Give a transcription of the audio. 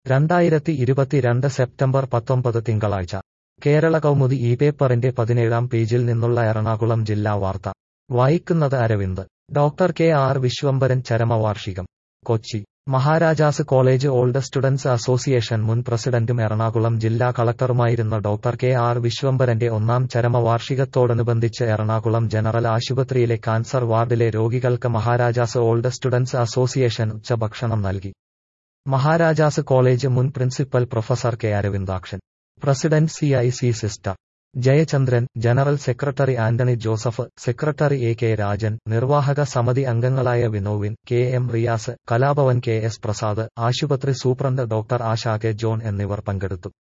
രണ്ടായിരത്തി ഇരുപത്തിരണ്ട് സെപ്റ്റംബർ പത്തൊമ്പത് തിങ്കളാഴ്ച കേരള കൗമുദി ഈ പേപ്പറിന്റെ പതിനേഴാം പേജിൽ നിന്നുള്ള എറണാകുളം ജില്ലാ വാർത്ത വായിക്കുന്നത് Aravind doctor K R Viswambharan ചരമവാർഷികം Kochi Maharajas college old students association മുൻ പ്രസിഡന്റും എറണാകുളം ജില്ലാ കളക്ടറുമായിരുന്ന ഡോക്ടർ കെ ആർ വിശ്വംഭരന്റെ ഒന്നാം ചരമവാർഷികത്തോടനുബന്ധിച്ച് എറണാകുളം ജനറൽ ആശുപത്രിയിലെ കാൻസർ വാർഡിലെ രോഗികൾക്ക് മഹാരാജാസ് ഓൾഡ് സ്റ്റുഡൻസ് അസോസിയേഷൻ ഉച്ചഭക്ഷണം നൽകി മഹാരാജാസ് കോളേജ് മുൻ principal professor K Aravindakshan president C I C sister Jayachandran general secretary Antony Joseph secretary A K Rajan നിർവാഹക സമിതി അംഗങ്ങളായ വിനോവിൻ K M Riyas Kalabhavan K S Prasad ആശുപത്രി സൂപ്രണ്ട് ഡോക്ടർ ആശാ കെ ജോൺ എന്നിവർ പങ്കെടുത്തു